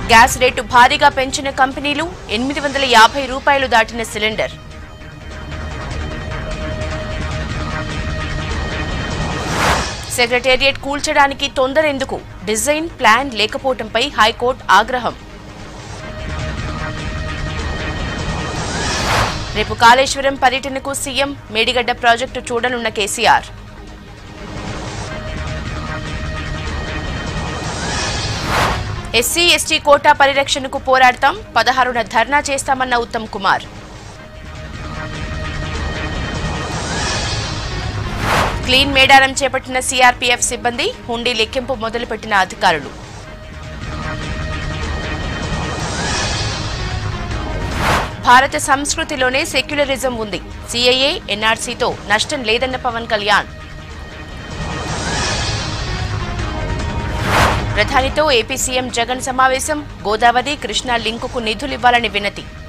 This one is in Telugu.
గ్యాస్ రేటు భారీగా పెంచిన కంపెనీలు ఎనిమిది వందల యాభై రూపాయలు దాటిన సిలిండర్ సెక్రటేరియట్ కూల్చడానికి తొందరెందుకు డిజైన్ ప్లాన్ లేకపోవడంపై హైకోర్టు ఆగ్రహం రేపు కాళేశ్వరం పర్యటనకు సీఎం మేడిగడ్డ ప్రాజెక్టు చూడనున్న కేసీఆర్ ఎస్సీ ఎస్టీ కోటా పరిరక్షణకు పోరాడతాం పదహారున ధర్నా చేస్తామన్న ఉత్తమ్ కుమార్ క్లీన్ మేడారం చేపట్టిన సీఆర్పీఎఫ్ సిబ్బంది హుండీ లెక్కింపు మొదలుపెట్టిన అధికారులు భారత సంస్కృతిలోనే సెక్యులరిజం ఉంది సీఏఏ ఎన్ఆర్సీతో నష్టం లేదన్న పవన్ కళ్యాణ్ ప్రధానితో ఏపీ సీఎం జగన్ సమావేశం గోదావరి కృష్ణా లింకుకు నిధులివ్వాలని వినతి